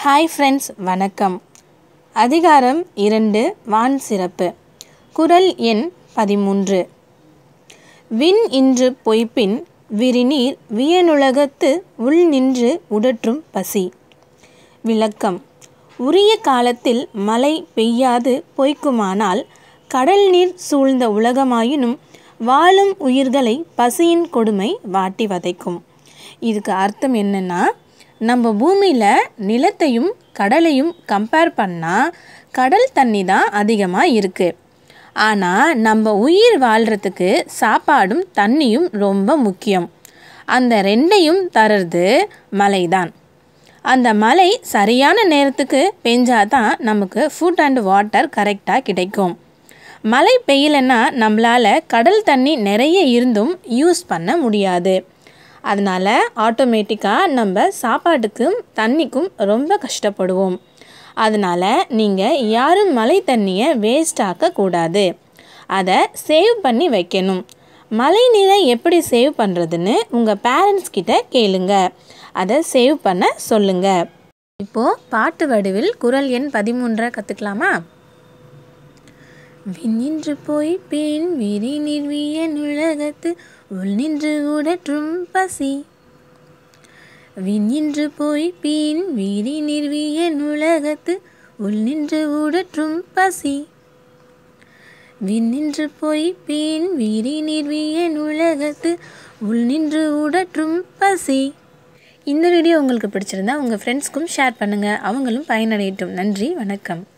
hi friends வணக்கம் அதிகாரம் இரண்டு வான் சிறப்பு குரல் எண் பதிமூன்று விண் இன்று பொய்ப்பின் விரிநீர் வியனுலகத்து உள் நின்று உடற்றும் பசி விளக்கம் உரிய காலத்தில் மழை பெய்யாது பொய்க்குமானால் கடல் நீர் சூழ்ந்த உலகமாயினும் வாழும் உயிர்களை பசியின் கொடுமை வாட்டி வதைக்கும் இதுக்கு அர்த்தம் என்னன்னா நம்ம பூமியில் நிலத்தையும் கடலையும் கம்பேர் பண்ணால் கடல் தண்ணி தான் அதிகமாக இருக்குது ஆனால் நம்ம உயிர் வாழ்கிறதுக்கு சாப்பாடும் தண்ணியும் ரொம்ப முக்கியம் அந்த ரெண்டையும் தர்றது மழை தான் அந்த மழை சரியான நேரத்துக்கு பெஞ்சாதான் நமக்கு ஃபுட் அண்ட் வாட்டர் கரெக்டாக கிடைக்கும் மழை பெய்யலைன்னா நம்மளால் கடல் தண்ணி நிறைய இருந்தும் யூஸ் பண்ண முடியாது அதனால் ஆட்டோமேட்டிக்காக நம்ம சாப்பாட்டுக்கும் தண்ணிக்கும் ரொம்ப கஷ்டப்படுவோம் அதனால் நீங்கள் யாரும் மழை தண்ணியை வேஸ்ட் ஆக்கக்கூடாது அதை சேவ் பண்ணி வைக்கணும் மழை நீரை எப்படி சேவ் பண்ணுறதுன்னு உங்கள் பேரண்ட்ஸ் கிட்ட கேளுங்க அதை சேவ் பண்ண சொல்லுங்க இப்போது பாட்டு வடிவில் குரல் எண் பதிமூன்றை கற்றுக்கலாமா விண்ணின்று போய் பின் விரி நிர்விய நுலகத்து உள் நின்று உடற்றும் பசி விண்ணின்று போய் பின் விரி நிர்விய நுலகத்து உள் நின்று உடற்றும் பசி விண்ணின்று போய் பின் விரி நிர்விய நுலகத்து உள் நின்று உடற்றும் பசி இந்த வீடியோ உங்களுக்கு பிடிச்சிருந்தா உங்கள் ஃப்ரெண்ட்ஸ்க்கும் ஷேர் பண்ணுங்கள் அவங்களும் பயனடையட்டும் நன்றி வணக்கம்